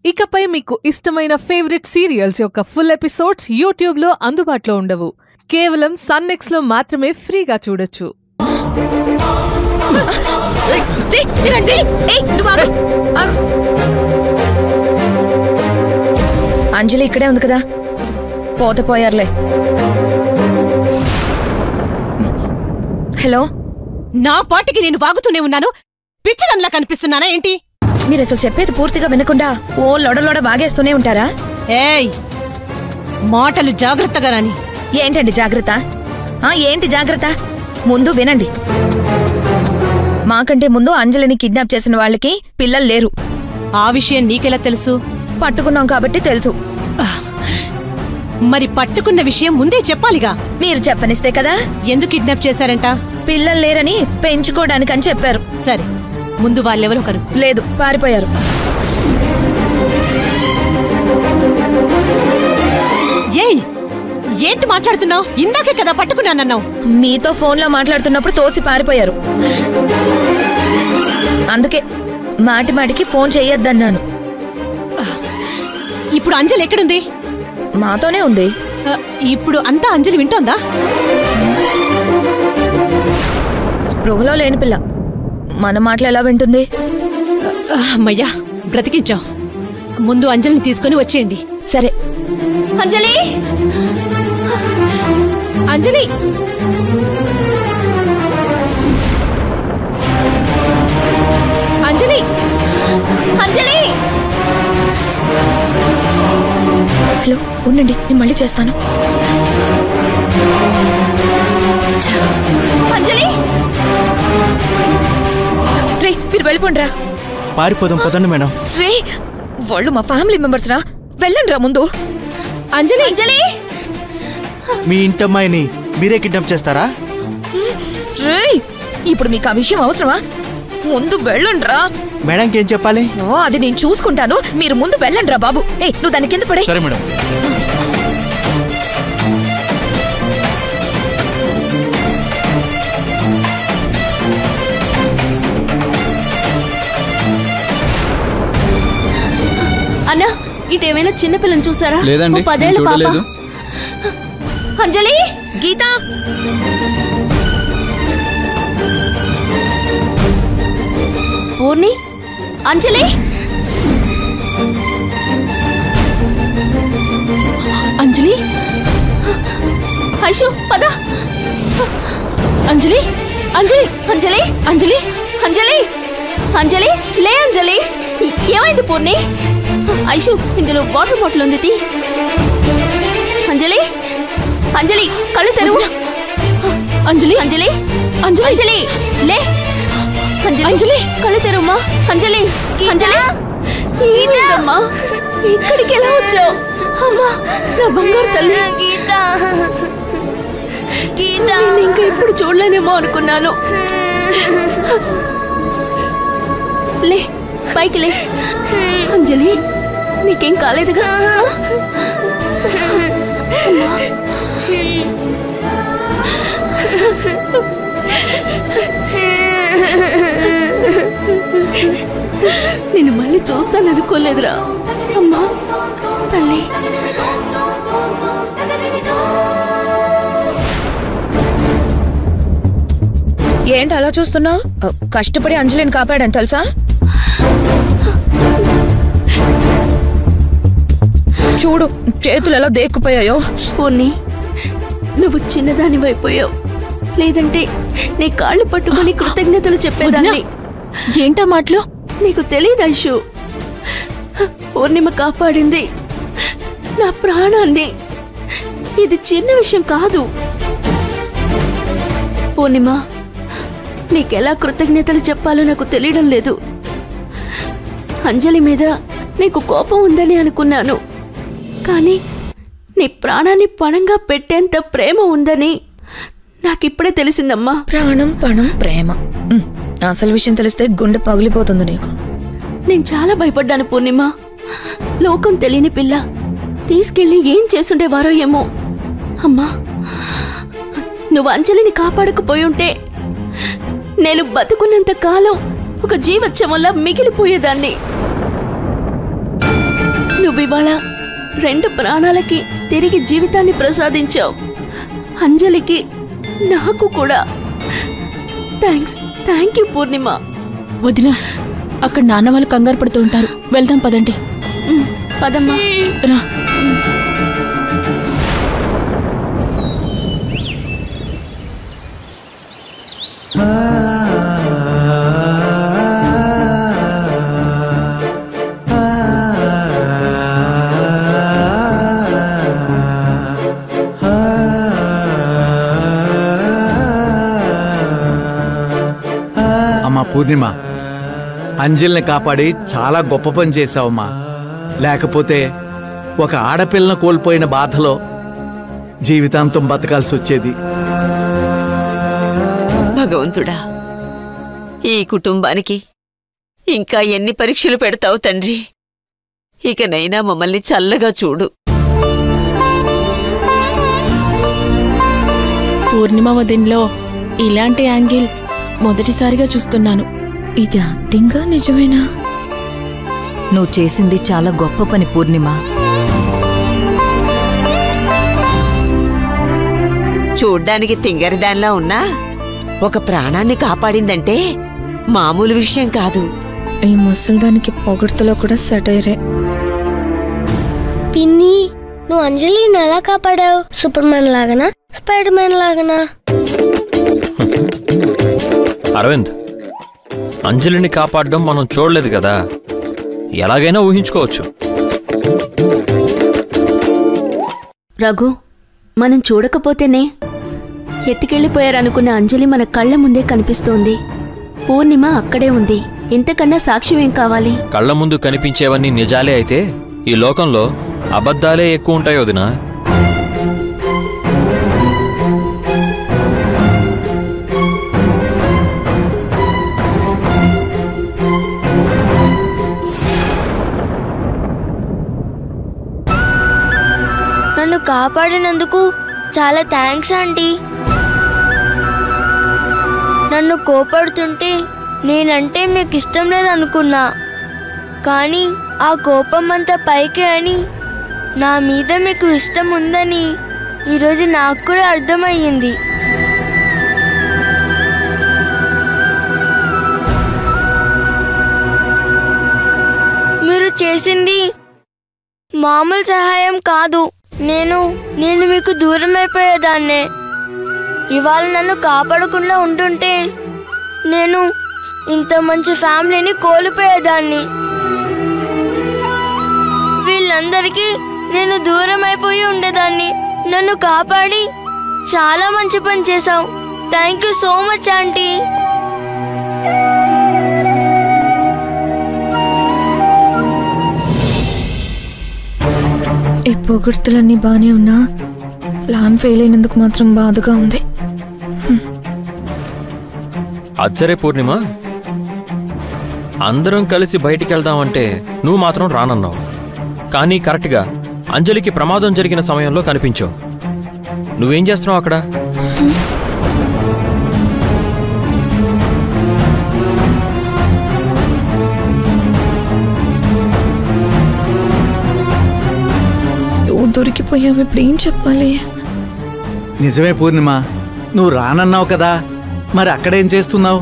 ఇకపై మీకు ఇష్టమైన ఫేవరెట్ సీరియల్స్ యొక్క ఫుల్ ఎపిసోడ్స్ యూట్యూబ్లో అందుబాటులో ఉండవు కేవలం సన్నెక్స్లో మాత్రమే ఫ్రీగా చూడొచ్చు రేయ్, వినండి. ఏయ్, నువ్వు ఆగు. ఆగు. అంజలి ఇక్కడే ఉంది కదా పోతే పోయారులే హలో నా పాటికి నేను వాగుతూనే ఉన్నాను పిచ్చిదన్లా కనిపిస్తున్నానా ఏంటి మీరు అసలు చెప్పేది పూర్తిగా వినకుండా ఓ లొడలొడ బాగేస్తూనే ఉంటారా ఏయ్ మాటలు జాగ్రత్తగా రాని ఏంటండి జాగ్రత్త ఆ ఏంటి జాగ్రత్త ముందు వినండి మాకంటే ముందు అంజలిని కిడ్నాప్ చేసిన వాళ్ళకి పిల్లలు లేరు ఆ విషయం నీకెలా తెలుసు పట్టుకున్నాం కాబట్టి తెలుసు మరి పట్టుకున్న విషయం ముందే చెప్పాలిగా మీరు చెప్పనిస్తే కదా ఎందుకు కిడ్నాప్ చేశారంట పిల్లలు లేరని పెంచుకోవడానికని చెప్పారు సరే ముందు వాళ్ళెవరో కనుక్కో లేదు పారిపోయారు ఏయ్ ఏంటి మాట్లాడుతున్నావు ఇందాకే కదా పట్టుకున్నానన్నావు మీతో ఫోన్లో మాట్లాడుతున్నప్పుడు తోసి పారిపోయారు అందుకే మాటి మాటికి ఫోన్ చెయ్యొద్దన్నాను ఇప్పుడు అంజలి ఎక్కడుంది మాతోనే ఉంది ఆ, ఇప్పుడు అంతా అంజలి వింటోందా స్పృహలో లేని పిల్ల మన మాటలు ఎలా వింటుంది ఆ, అమ్మయ్యా బ్రతికించావు ముందు అంజలిని తీసుకొని వచ్చేయండి సరే అంజలి అంజలి అంజలి అంజలి హలో ఉండండి నేను మళ్ళీ చేస్తాను అంజలి రే మీరు వెళ్ళిపోండి రా పారిపోదాం పదండి మేడం రే వాళ్ళు మా ఫ్యామిలీ మెంబర్స్ రా వెళ్ళండి రా ముందు అంజలి అంజలి మీ ఇంటమ్మాయిని మీరే కిడ్నాప్ చేస్తారా రే ఇప్పుడు మీకు ఆ విషయం అవసరమా ముందు వెళ్ళండి రా మేడంకి ఏం చెప్పాలి ఓ అది నేను చూసుకుంటాను మీరు ముందు వెళ్ళండి రా బాబు ఏ నువ్వు దాని కింద పడే సరే మేడం అన్నా ఇటేమైనా చిన్నపిల్లని చూసారా లేదండి ఓ పదేళ్ల నేను పాప చూడలేదు అంజలి గీత పూర్ణి అంజలి అంజలి ఐషు పద అంజలి అంజలి అంజలి అంజలి అంజలి అంజలి లే అంజలి ఏమైంది పూర్ణి ఐషు ఇందులో వాటర్ బాటిల్ ఉంది తీ అంజలి అంజలి కళ్ళు తెరువు అంజలి అంజలి అంజలి అంజలి లే అంజలి అంజలి కళ్ళు తెరుమ్మా అంజలి అంజలి ఏమైందమ్మా ఇక్కడికి ఎలా వచ్చావు అమ్మా నా బంగారు తల్లి గీత గీత నేను ఇంకా ఇప్పుడు చూడలేనేమో అనుకున్నాను లే పైకి లే అంజలి నీకేం కాలేదుగా నేను మళ్ళీ చూస్తాననుకోలేదురా అమ్మా తల్లి ఏంటి అలా చూస్తున్నావు కష్టపడి అంజలిని కాపాడాను తెలుసా చూడు చేతులు ఎలా దేక్కుపోయాయో పూర్ణి నువ్వు చిన్నదానివైపోయావు లేదంటే నీ కాళ్ళు పట్టుకొని కృతజ్ఞతలు చెప్పేదాన్ని ఏంటా మాటలు నీకు తెలియదు ఐషు పూర్ణిమ కాపాడింది నా ప్రాణాన్ని ఇది చిన్న విషయం కాదు పూర్ణిమ నీకెలా కృతజ్ఞతలు చెప్పాలో నాకు తెలియడం లేదు అంజలి మీద నీకు కోపం ఉందని అనుకున్నాను కానీ నీ ప్రాణాన్ని పణంగా పెట్టేంత ప్రేమ ఉందని నాకిప్పుడే తెలిసిందమ్మా ప్రాణం పణం ప్రేమ ఉమ్, అసలు విషయం తెలిస్తే గుండె పగిలిపోతుంది నీకు నేను చాలా భయపడ్డాను పూర్ణిమ లోకం తెలియని పిల్ల తీసుకెళ్ళి ఏం చేసుండేవారో ఏమో అమ్మా నువ్వు అంజలిని కాపాడకపోయి ఉంటే నేను బతుకున్నంత కాలం ఒక జీవచ్చమల్లా మిగిలిపోయేదాన్ని ఇవాళ రెండు ప్రాణాలకి తిరిగి జీవితాన్ని ప్రసాదించావు అంజలికి నాకు కూడా థ్యాంక్స్ థ్యాంక్ యూ పూర్ణిమ వదిన అక్కడ నాన్న వాళ్ళు కంగారు పడుతూ ఉంటారు వెళ్దాం పదండి ఉమ్, పదమ్మా రా అమ్మా పూర్ణిమ అంజలిని కాపాడి చాలా గొప్ప పని చేశావమ్మా లేకపోతే ఒక ఆడపిల్లను కోల్పోయిన బాధలో జీవితాంతం బతకాల్సి వచ్చేది భగవంతుడా ఈ కుటుంబానికి ఇంకా ఎన్ని పరీక్షలు పెడతావు తండ్రి ఇకనైనా మమ్మల్ని చల్లగా చూడు పూర్ణిమ వదిన్లో ఇలాంటి యాంగిల్ మొదటిసారిగా చూస్తున్నాను ఇది యాక్టింగా నిజమేనా నువ్వు చేసింది చాలా గొప్ప పని పూర్ణిమ చూడ్డానికి తింగరిదానిలా ఉన్నా ఒక ప్రాణాన్ని కాపాడిందంటే మామూలు విషయం కాదు ఈ ముసలిదానికి పొగడ్తలో కూడా సెటైరే పిన్ని నువ్వు అంజలిని ఎలా కాపాడావు సూపర్ మ్యాన్ లాగనా స్పైడర్ మ్యాన్ లాగనా అరవింద్ అంజలిని కాపాడడం మనం చూడలేదు కదా ఎలాగైనా ఊహించుకోవచ్చు రఘు మనం చూడకపోతేనే ఎత్తికెళ్ళిపోయారనుకున్న అంజలి మన కళ్ళ ముందే కనిపిస్తోంది పూర్ణిమ అక్కడే ఉంది ఇంతకన్నా సాక్ష్యం ఏం కావాలి కళ్ళ ముందు కనిపించేవన్నీ నిజాలే అయితే ఈ లోకంలో అబద్ధాలే ఎక్కువ ఉంటాయి వదినా నన్ను కాపాడినందుకు చాలా థ్యాంక్స్ ఆంటీ నన్ను కోపడుతుంటే నేనంటే మీకు ఇష్టం లేదనుకున్నా కానీ ఆ కోపం అంతా పైకే అని నా మీద మీకు ఇష్టం ఉందని ఈరోజు నాకు కూడా అర్థమయ్యింది మీరు చేసింది మామూలు సహాయం కాదు నేను నేను మీకు దూరం అయిపోయేదాన్నే ఇవాళ నన్ను కాపాడకుండా ఉంటుంటే నేను ఇంత మంచి ఫ్యామిలీని కోల్పోయేదాన్ని వీళ్ళందరికీ నేను దూరం అయిపోయి ఉండేదాన్ని నన్ను కాపాడి చాలా మంచి పని చేశావు thank you so much aunty ఈ పొగడ్తలన్నీ బానే ఉన్నా ప్లాన్ ఫెయిల్ అయినందుకు మాత్రం బాధగా ఉంది అచ్చరే పూర్ణిమ అందరం కలిసి బయటికి వెళ్దామంటే నువ్వు మాత్రం రానన్నావు కానీ కరెక్ట్గా అంజలికి ప్రమాదం జరిగిన సమయంలో కనిపించావు నువ్వేం చేస్తున్నావు అక్కడ నువ్వు దొరికిపోయావు ఇప్పుడు ఏం చెప్పాలి నిజమే పూర్ణిమ నువ్వు రానన్నావు కదా మరి అక్కడేం చేస్తున్నావు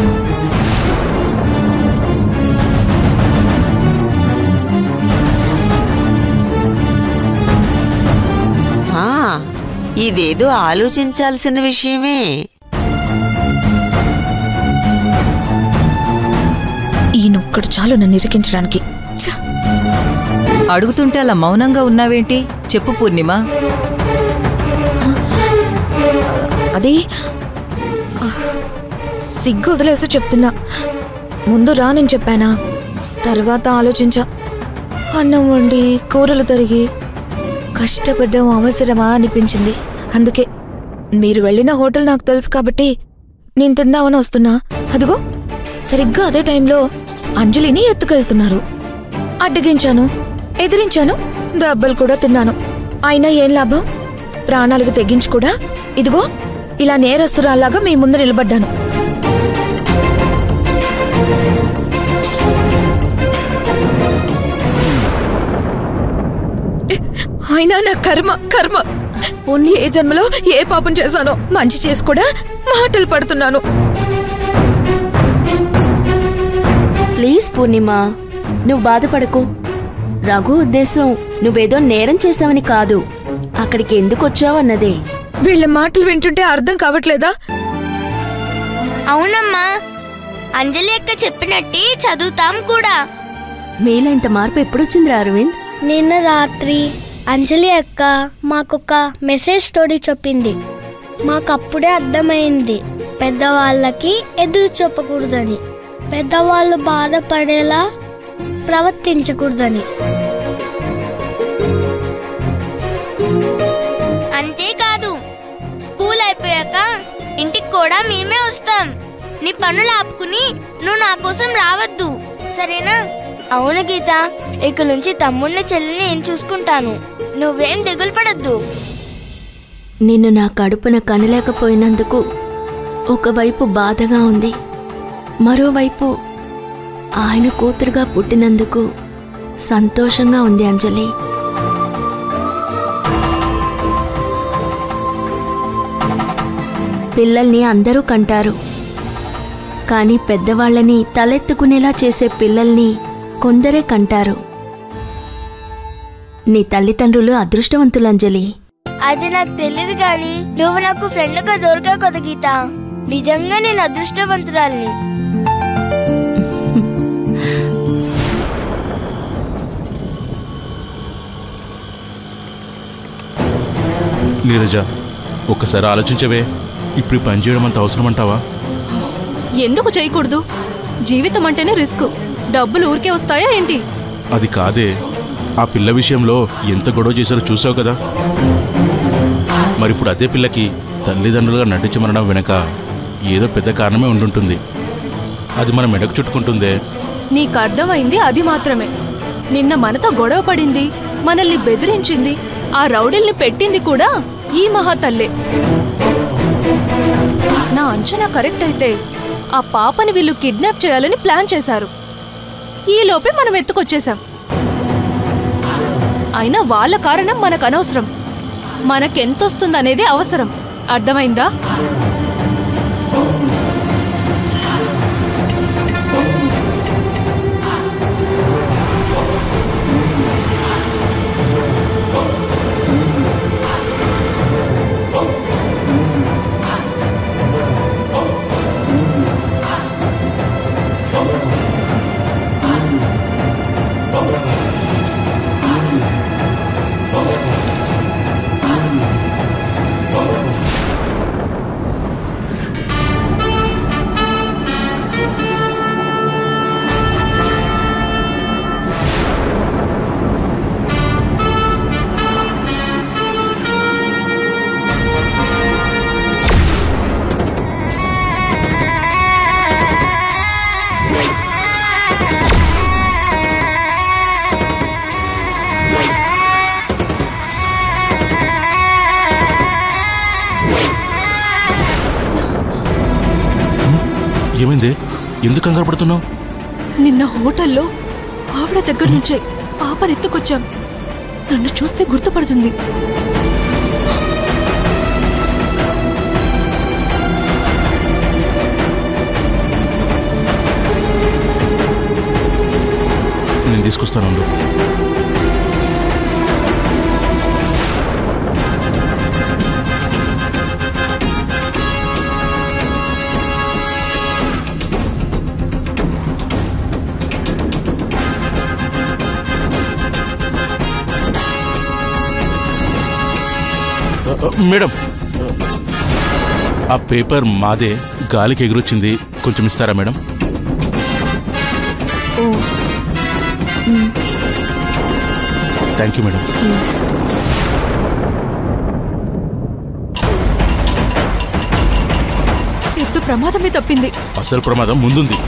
ఆ, ఇదేదో ఆలోచించాల్సిన విషయమే ఈయనొక్కడు చాలు నన్ను ఇరికించడానికి ఛ! అడుగుతుంటే అలా మౌనంగా ఉన్నావేంటి చెప్పు పూర్ణిమ అది ఆ, సిగ్గు వదిలేసి చెప్తున్నా ముందు రానని చెప్పానా తర్వాత ఆలోచించా అన్నం వండి కూరలు తరిగి కష్టపడ్డం అవసరమా అనిపించింది అందుకే మీరు వెళ్ళిన హోటల్ నాకు తెలుసు కాబట్టి నేను తిందామని వస్తున్నా అదిగో సరిగ్గా అదే టైంలో అంజలిని ఎత్తుకెళ్తున్నారు అడ్డగించాను ఎదిరించాను దెబ్బలు కూడా తిన్నాను అయినా ఏం లాభం ప్రాణాలకు తెగించి కూడా ఇదిగో ఇలా నేరస్తురాల్లాగా మీ ముందు నిలబడ్డాను అయినా నా కర్మ కర్మ ఉన్ని ఏ జన్మలో ఏ పాపం చేశానో మంచి చేసి కూడా మాటలు పడుతున్నాను ప్లీజ్ పూర్ణిమ నువ్వు బాధపడకు రఘు ఉద్దేశం నువ్వేదో నేరం చేశావని కాదు అక్కడికి ఎందుకు వచ్చావన్నదే వీళ్ళ మాటలు వింటుంటే అర్థం కావట్లేదా అవునమ్మా అంజలి అక్క చెప్పినట్టే చదువుతాం కూడా మీలో ఇంత మార్పు ఎప్పుడొచ్చిందిరా అరవింద్ నిన్న రాత్రి అంజలి అక్క మాకొక మెసేజ్ స్టోరీ చెప్పింది మాకప్పుడే అర్థమైంది పెద్దవాళ్ళకి ఎదురు చెప్పకూడదని పెద్దవాళ్ళు బాధపడేలా ప్రవర్తించకూడదని అంతేకాదు స్కూల్ అయిపోయాక ఇంటికి కూడా మేమే వస్తాం నీ పనులు ఆపుకుని నువ్వు నా కోసం రావద్దు సరేనా అవును గీత ఇక నుంచి తమ్ముడిని చెల్లిని నేను చూసుకుంటాను నువ్వేం దిగులు పడద్దు నిన్ను నా కడుపున కనలేకపోయినందుకు ఒకవైపు బాధగా ఉంది మరోవైపు ఆయన కూతురుగా పుట్టినందుకు సంతోషంగా ఉంది అంజలి పిల్లల్ని అందరూ కంటారు కానీ పెద్దవాళ్ళని తలెత్తుకునేలా చేసే పిల్లల్ని కొందరే కంటారు నీ తల్లిదండ్రులు అదృష్టవంతులు అంజలి అది నాకు తెలియదు కానీ నువ్వు నాకు ఫ్రెండ్గా దొరికావు కదా గీత నిజంగా నేను అదృష్టవంతురాల్ని నీరజ ఒక్కసారి ఆలోచించవే ఇప్పుడు ఈ పని చేయడం అంత అవసరం అంటావా ఎందుకు చేయకూడదు జీవితం అంటేనే రిస్క్ డబ్బులు ఊరికే వస్తాయా ఏంటి అది కాదే ఆ పిల్ల విషయంలో ఎంత గొడవ చేశారో చూసావు కదా మరి ఇప్పుడు అదే పిల్లకి తల్లిదండ్రులుగా నటించమనడం వెనక ఏదో పెద్ద కారణమే ఉండుంటుంది అది మన మెడకు చుట్టుకుంటుందే నీకు అర్థమైంది అది మాత్రమే నిన్న మనతో గొడవ పడింది మనల్ని బెదిరించింది ఆ రౌడీల్ని పెట్టింది కూడా ఈ మహాతల్లే నా అంచనా కరెక్ట్ అయితే ఆ పాపని వీళ్ళు కిడ్నాప్ చేయాలని ప్లాన్ చేశారు ఈ లోపే మనం ఎత్తుకొచ్చేసాం అయినా వాళ్ళ కారణం మనకు అనవసరం మనకెంతొస్తుందనేది అవసరం అర్థమైందా ఏమైంది ఎందుకు కంగారు పడుతున్నావు నిన్న హోటల్లో ఆవిడ దగ్గర నుంచే పాపని ఎత్తుకొచ్చాం నన్ను చూస్తే గుర్తుపడుతుంది నేను తీసుకొస్తాను ఉండు. అ, అ, మేడం ఆ పేపర్ మాదే గాలికి ఎగురొచ్చింది కొంచెం ఇస్తారా మేడం థ్యాంక్ యూ మేడం పెద్ద ప్రమాదమే తప్పింది అసలు ప్రమాదం ముందుంది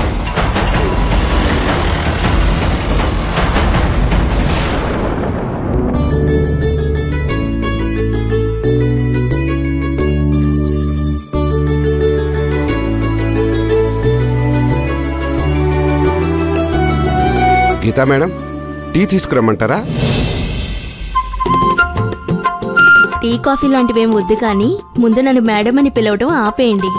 గీతా మేడం టీ తీసుకురమ్మంటారా టీ కాఫీ లాంటివేం వద్దు కానీ ముందు నన్ను మేడం అని పిలవడం ఆపేయండి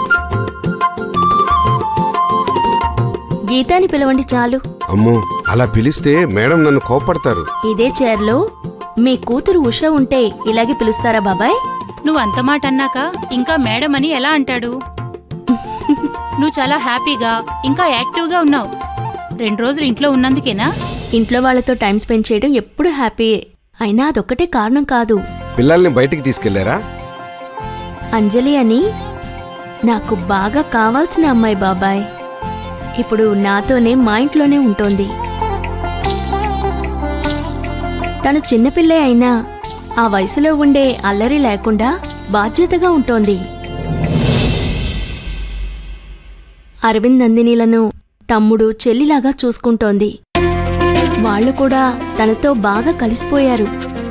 గీతాని పిలవండి చాలు అమ్మో అలా పిలిస్తే మేడం నన్ను కోపడతారు ఇదే చైర్లో మీ కూతురు ఉష ఉంటే ఇలాగే పిలుస్తారా బాబాయ్ నువ్వు అంత మాట అన్నాక ఇంకా మేడం అని ఎలా అంటాడు నువ్వు చాలా హ్యాపీగా ఇంకా యాక్టివ్గా ఉన్నావు రెండు రోజులు ఇంట్లో ఉన్నందుకేనా ఇంట్లో వాళ్ళతో టైం స్పెండ్ చేయడం ఎప్పుడు హ్యాపీయే అయినా అదొక్కటే కారణం కాదు పిల్లల్ని బయటికి తీసుకెళ్లారా అంజలి అని నాకు బాగా కావాల్సిన అమ్మాయి బాబాయ్ ఇప్పుడు నాతోనే మా ఇంట్లోనే ఉంటోంది తను చిన్నపిల్లే అయినా ఆ వయసులో ఉండే అల్లరి లేకుండా బాధ్యతగా ఉంటోంది అరవింద్ నందినిలను తమ్ముడు చెల్లిలాగా చూసుకుంటోంది వాళ్ళు కూడా తనతో బాగా కలిసిపోయారు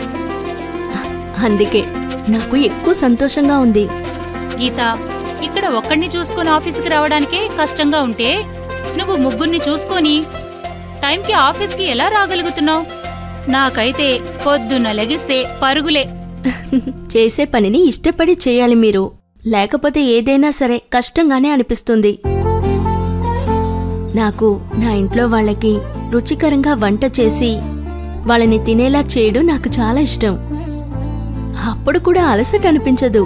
అందుకే నాకు ఎక్కువ సంతోషంగా ఉంది గీత ఇక్కడ ఒక్కడిని చూసుకొని ఆఫీస్కి రావడానికే కష్టంగా ఉంటే నువ్వు ముగ్గురిని చూసుకొని టైంకి ఆఫీస్కి ఎలా రాగలుగుతున్నావు నాకైతే పొద్దున్న లెగిస్తే పరుగులే చేసే పనిని ఇష్టపడి చేయాలి మీరు లేకపోతే ఏదైనా సరే కష్టంగానే అనిపిస్తుంది నాకు నా ఇంట్లో వాళ్ళకి రుచికరంగా వంట చేసి వాళ్ళని తినేలా చేయడం నాకు చాలా ఇష్టం అప్పుడు కూడా అలసట అనిపించదు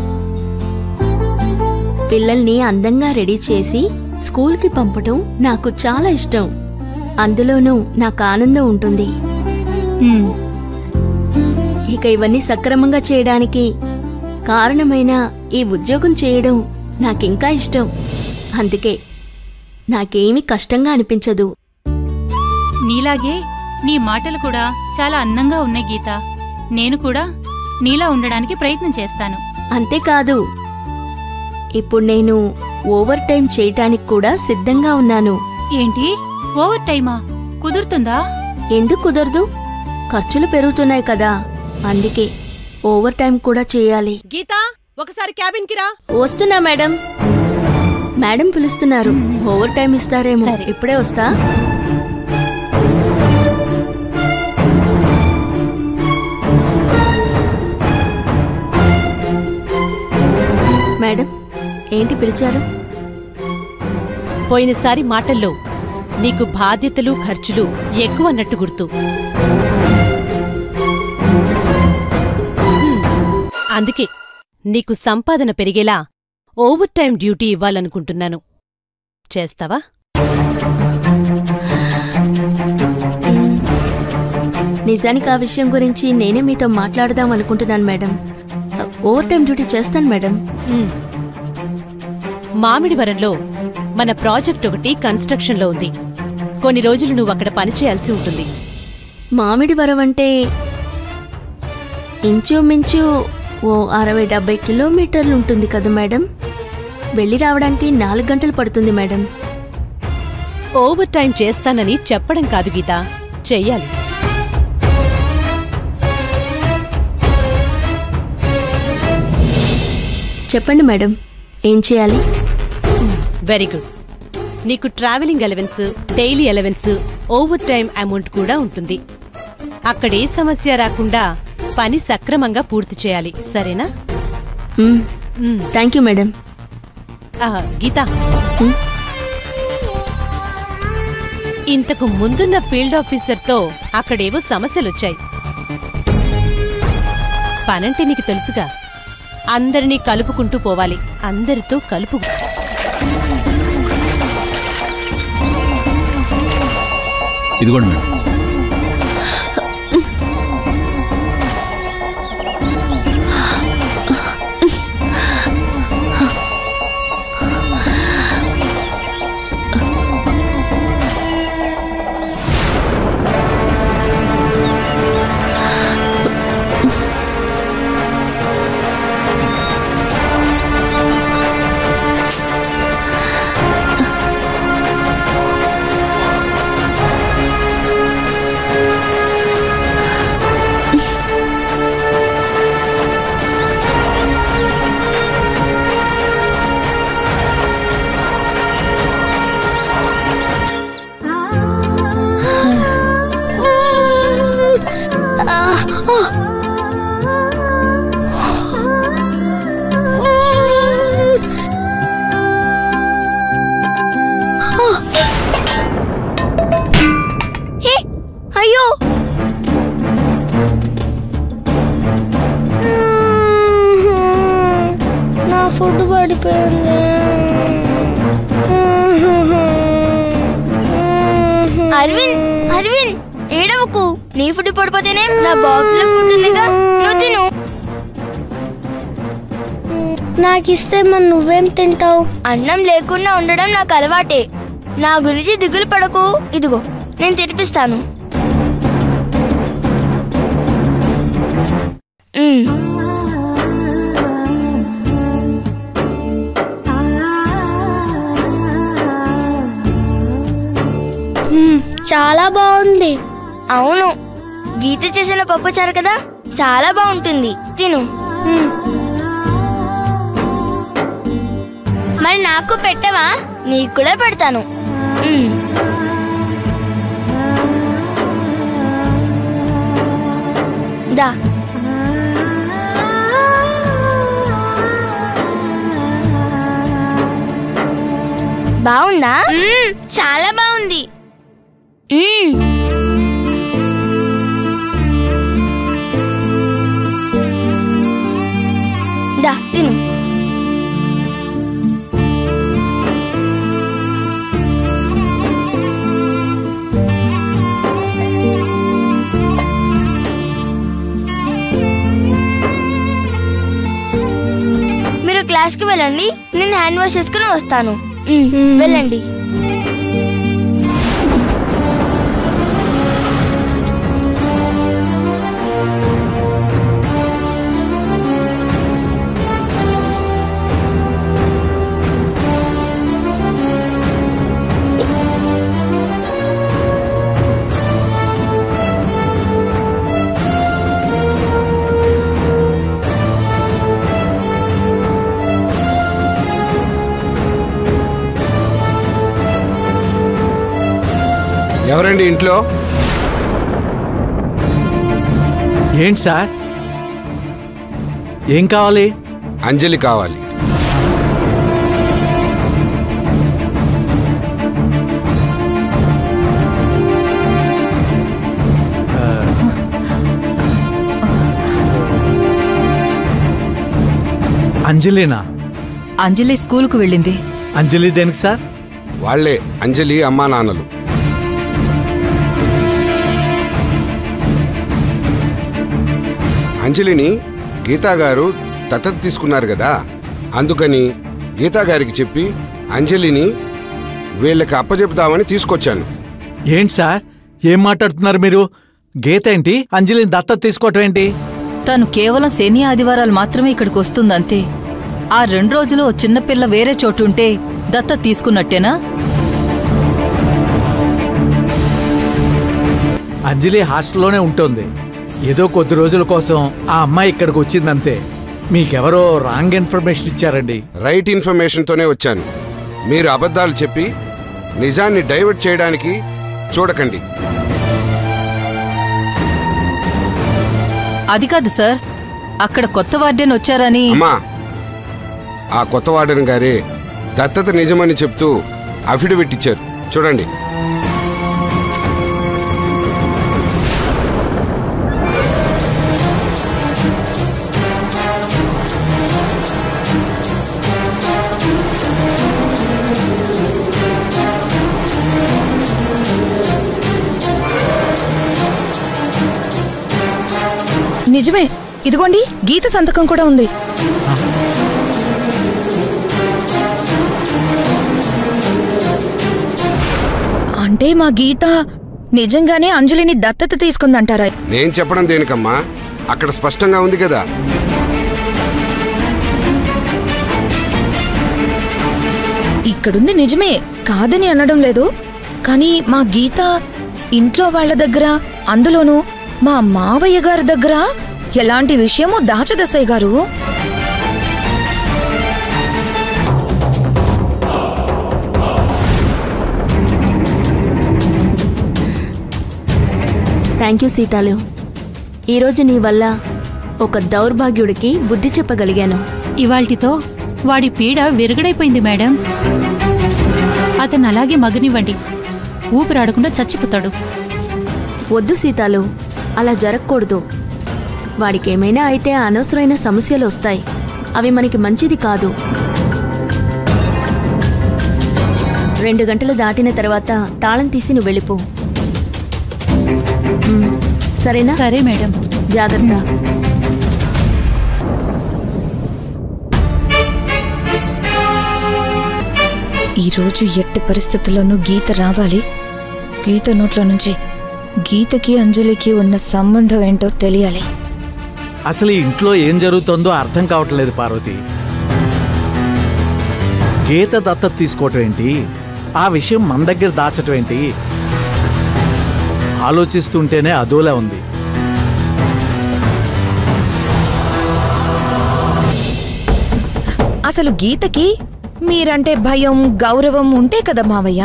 పిల్లల్ని అందంగా రెడీ చేసి స్కూల్కి పంపడం నాకు చాలా ఇష్టం అందులోనూ నాకు ఆనందం ఉంటుంది ఇక ఇవన్నీ సక్రమంగా చేయడానికి కారణమైన ఈ ఉద్యోగం చేయడం నాకింకా ఇష్టం అందుకే నాకేమీ కష్టంగా అనిపించదు నీలాగే నీ మాటలు కూడా చాలా అందంగా ఉన్నాయి గీత నేను కూడా నీలా ఉండడానికి ప్రయత్నం చేస్తాను అంతేకాదు ఇప్పుడు నేను ఓవర్ టైం చేయటానికి కూడా సిద్ధంగా ఉన్నాను ఏంటి ఓవర్ టైమా కుదురుతుందా ఎందుకు కుదరదు ఖర్చులు పెరుగుతున్నాయి కదా అందుకే ఓవర్ టైం కూడా చేయాలి గీత ఒకసారి క్యాబిన్ కి రా వస్తున్నా మేడం మేడం పిలుస్తున్నారు ఓవర్ టైం ఇస్తారేమో ఇప్పుడే వస్తా మేడం ఏంటి పిలిచారు పోయినసారి మాటల్లో నీకు బాధ్యతలు ఖర్చులు ఎక్కువ అన్నట్టు గుర్తు హ్మ్, అందుకే నీకు సంపాదన పెరిగేలా ఓవర్ టైం డ్యూటీ ఇవ్వాలనుకుంటున్నాను చేస్తావా నిజానికి ఆ విషయం గురించి నేనే మీతో మాట్లాడదాం అనుకుంటున్నాను మేడం ఓవర్ టైం డ్యూటీ చేస్తాను మేడం హ్మ్. మామిడివరంలో మన ప్రాజెక్ట్ ఒకటి కన్స్ట్రక్షన్లో ఉంది కొన్ని రోజులు నువ్వు అక్కడ పనిచేయాల్సి ఉంటుంది మామిడి వరం అంటే ఇంచుమించు ఓ అరవై డెబ్బై కిలోమీటర్లు ఉంటుంది కదా మేడం వెళ్ళి రావడానికి నాలుగు గంటలు పడుతుంది మేడం ఓవర్ టైం చేస్తానని చెప్పడం కాదు గీత చెయ్యాలి చెప్పండి మేడం ఏం చేయాలి వెరీ గుడ్ నీకు travelling allowance daily allowance over time amount కూడా ఉంటుంది అక్కడ ఏ సమస్య రాకుండా పని సక్రమంగా పూర్తి చేయాలి సరేనా థ్యాంక్ యూ మేడం ఆ, గీత ఇంతకు ముందున్న ఫీల్డ్ ఆఫీసర్తో అక్కడేవో సమస్యలొచ్చాయి పనంటే నీకు తెలుసుగా అందరినీ కలుపుకుంటూ పోవాలి అందరితో కలుపు ఇదిగోండి మేడం అయిపోయింది అరవింద్ అరవింద్ ఏడవకు నీ ఫుడ్ పడిపోతేనే నా బాక్స్ లో ఫుడ్ ఉందిగా నువ్వు తిను నాకు ఇస్తే మరి నువ్వేం తింటావు అన్నం లేకుండా ఉండడం నాకు అలవాటే నా గురించి దిగులు పడకు ఇదిగో నేను తినిపిస్తాను మ్మ్. మ్మ్, చాలా బాగుంది అవును గీత చేసిన పప్పు చారు కదా చాలా బాగుంటుంది తిను మ్మ్. మరి నాకు పెట్టవా నీకు కూడా పెడతాను మ్మ్. దా బాగుందా చాలా బాగుంది మ్మ్. దా తిను మీరు క్లాస్కి వెళ్ళండి నేను హ్యాండ్ వాష్ చేసుకుని వస్తాను మ్మ్, వెళ్ళండి ఎవరండి ఇంట్లో ఏంటి సార్ ఏం కావాలి అంజలి కావాలి అంజలినా అంజలి స్కూల్కు వెళ్ళింది అంజలి దేనికి సార్ వాళ్లే అంజలి అమ్మా నాన్నలు అంజలిని గీతా గారు దత్తత తీసుకున్నారు కదా అందుకని గీతా గారికి చెప్పి అంజలిని వీళ్ళకి అప్పచెపుదామని తీసుకొచ్చాను ఏంటి సార్ ఏం మాట్లాడుతున్నారు మీరు గీత ఏంటి అంజలిని దత్తత తీసుకోవటం ఏంటి తను కేవలం శని ఆదివారాలు మాత్రమే ఇక్కడికి వస్తుందంతే ఆ రెండు రోజులు ఓ చిన్నపిల్ల వేరే చోటుంటే దత్త తీసుకున్నట్టేనా అంజలి హాస్టల్లోనే ఉంటుంది ఏదో కొద్ది రోజుల కోసం ఆ అమ్మాయి ఇక్కడికి వచ్చిందంతే మీకెవరో రాంగ్ ఇన్ఫర్మేషన్ ఇచ్చారండి రైట్ ఇన్ఫర్మేషన్తోనే వచ్చాను మీరు అబద్ధాలు చెప్పి నిజాన్ని డైవర్ట్ చేయడానికి చూడకండి అది కాదు సార్ అక్కడ కొత్త వార్డెన్ వచ్చారని అమ్మా ఆ కొత్త వార్డెన్ గారే దత్తత నిజమని చెప్తూ అఫిడవిట్ ఇచ్చారు చూడండి నిజమే ఇదిగోండి గీత సంతకం కూడా ఉంది అంటే మా గీత నిజంగానే అంజలిని దత్తత తీసుకుందంటారా నేను చెప్పడం దేనికమ్మా అక్కడ స్పష్టంగా ఉంది కదా ఇక్కడుంది నిజమే కాదని అనడం లేదు కానీ మా గీత ఇంట్లో వాళ్ళ దగ్గర అందులోనూ మా మావయ్య గారి దగ్గర ఎలాంటి విషయమో దాచదసయ్య గారు థ్యాంక్ యూ సీతాలు ఈరోజు నీ వల్ల ఒక దౌర్భాగ్యుడికి బుద్ధి చెప్పగలిగాను ఇవాల్టితో వాడి పీడ విరగడైపోయింది మేడం అతను అలాగే మగనివ్వండి ఊపిరాడకుండా చచ్చిపోతాడు వద్దు సీతాలు అలా జరగకూడదు వాడికి ఏమైనా అయితే అనవసరమైన సమస్యలు వస్తాయి అవి మనకి మంచిది కాదు రెండు గంటలు దాటిన తర్వాత తాళం తీసి నువ్వు వెళ్ళిపో ఉమ్, సరేనా సరే మేడం జాగ్రత్త ఈరోజు ఎట్టి పరిస్థితుల్లోనూ గీత రావాలి గీత నోట్లో నుంచి గీతకి అంజలికి ఉన్న సంబంధం ఏంటో తెలియాలి అసలు ఈ ఇంట్లో ఏం జరుగుతుందో అర్థం కావట్లేదు పార్వతి గీత దత్తత తీసుకోవటం ఏంటి ఆ విషయం మన దగ్గర దాచటం ఏంటి ఆలోచిస్తుంటేనే అదోలా ఉంది అసలు గీతకి మీరంటే భయం గౌరవం ఉంటే కదా మావయ్య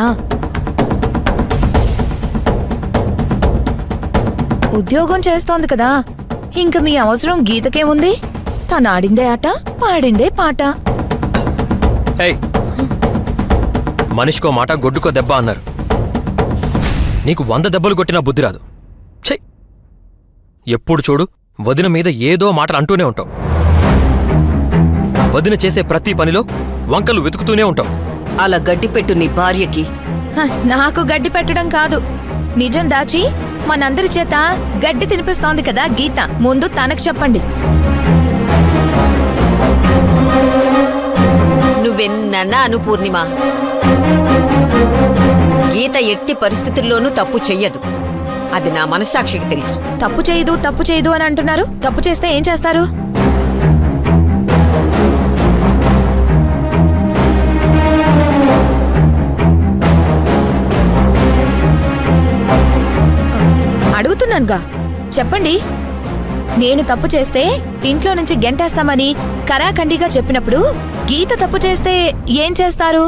ఉద్యోగం చేస్తోంది కదా ఇంక మీ అవసరం గీతకేముంది తను ఆడిందే ఆట పాడిందే పాట ఏయ్ మనిషికో మాట గొడ్డుకో దెబ్బ అన్నారు నీకు వంద దెబ్బలు కొట్టినా బుద్ధి రాదు ఛై ఎప్పుడు చూడు వదిన మీద ఏదో మాటలు అంటూనే ఉంటావు వదిన చేసే ప్రతి పనిలో వంకలు వెతుకుతూనే ఉంటావు అలా గడ్డిపెట్టు నీ భార్యకి హ, నాకు గడ్డి పెట్టడం కాదు నిజం దాచి మనందరి చేత గడ్డి తినిపిస్తోంది కదా గీత ముందు తనకు చెప్పండి నువ్వెన్నన్నా అను పూర్ణిమ గీత ఎట్టి పరిస్థితుల్లోనూ తప్పు చెయ్యదు అది నా మనస్సాక్షికి తెలుసు తప్పు చేయదు తప్పు చేయదు అని అంటున్నారు తప్పు చేస్తే ఏం చేస్తారు అడుగుతున్నానుగా చెప్పండి నేను తప్పు చేస్తే ఇంట్లో నుంచి గెంటేస్తామని కరాఖండిగా చెప్పినప్పుడు గీత తప్పు చేస్తే ఏం చేస్తారు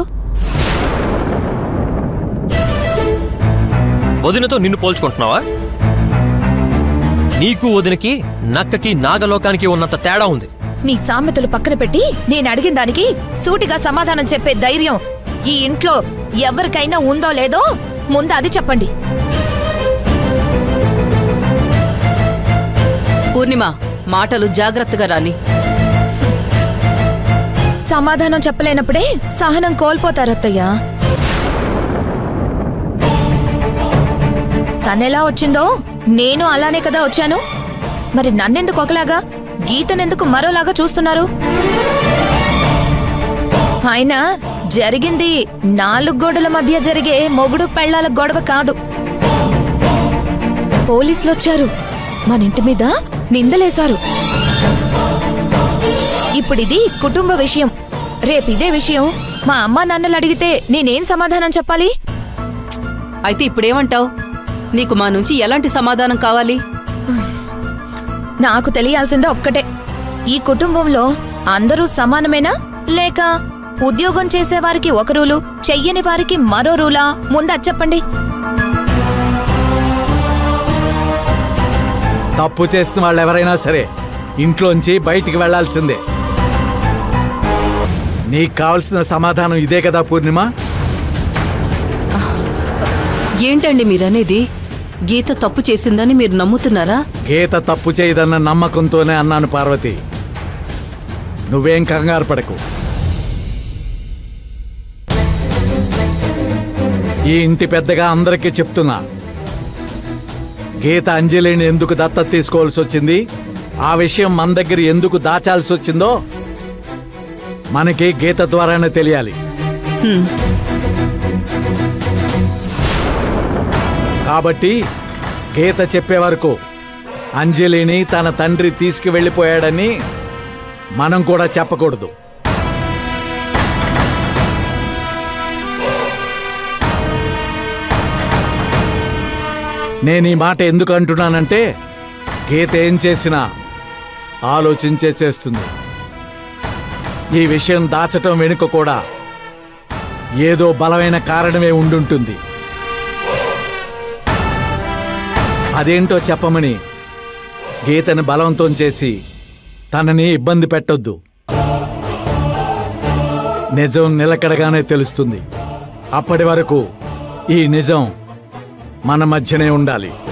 వదినతో నిన్ను పోల్చుకుంటున్నావా నీకు వదినకి నక్కకి నాగలోకానికి ఉన్నంత తేడా ఉంది మీ సామెతలు పక్కన పెట్టి నేను అడిగిన దానికి సూటిగా సమాధానం చెప్పే ధైర్యం ఈ ఇంట్లో ఎవరికైనా ఉందో లేదో ముందు అది చెప్పండి పూర్ణిమ మాటలు జాగ్రత్తగా రాని సమాధానం చెప్పలేనప్పుడే సహనం కోల్పోతారు అత్తయ్య తనెలా వచ్చిందో నేను అలానే కదా వచ్చాను మరి నన్నెందుకు ఒకలాగా గీతనెందుకు మరోలాగా చూస్తున్నారు అయినా జరిగింది నాలుగు గోడల మధ్య జరిగే మొగుడు పెళ్లాల గొడవ కాదు పోలీసులు వచ్చారు మన ఇంటి మీద నిందలేశారు ఇప్పుడిది కుటుంబ విషయం రేపు ఇదే విషయం మా అమ్మా నాన్నలు అడిగితే నేనేం సమాధానం చెప్పాలి అయితే ఇప్పుడేమంటావు నీకు మా నుంచి ఎలాంటి సమాధానం కావాలి నాకు తెలియాల్సిందే ఒక్కటే ఈ కుటుంబంలో అందరూ సమానమేనా లేక ఉద్యోగం చేసే వారికి ఒక రూలు చెయ్యని వారికి మరో రూలా ముందు చెప్పండి తప్పు చేసిన వాళ్ళు ఎవరైనా సరే ఇంట్లోంచి బయటికి వెళ్లాల్సిందే నీకు కావలసిన సమాధానం ఇదే కదా పూర్ణిమ ఏంటండి మీరనేది గీత తప్పు చేసిందని మీరు నమ్ముతున్నారా గీత తప్పు చేయదన్న నమ్మకంతోనే అన్నాను పార్వతి నువ్వేం కంగారు పడకు ఈ ఇంటి పెద్దగా అందరికీ చెప్తున్నా గీత అంజలిని ఎందుకు దత్తత తీసుకోవాల్సి వచ్చింది ఆ విషయం మన దగ్గర ఎందుకు దాచాల్సి వచ్చిందో మనకి గీత ద్వారానే తెలియాలి హ్మ్. కాబట్టి గీత చెప్పే వరకు అంజలిని తన తండ్రి తీసుకువెళ్ళిపోయాడని మనం కూడా చెప్పకూడదు నేను ఈ మాట ఎందుకు అంటున్నానంటే గీత ఏం చేసినా ఆలోచించే చేస్తుంది ఈ విషయం దాచటం వెనుక కూడా ఏదో బలమైన కారణమే ఉండుంటుంది అదేంటో చెప్పమని గీతను బలవంతం చేసి తనని ఇబ్బంది పెట్టొద్దు నిజం నిలకడగానే తెలుస్తుంది అప్పటి వరకు ఈ నిజం మన మధ్యనే ఉండాలి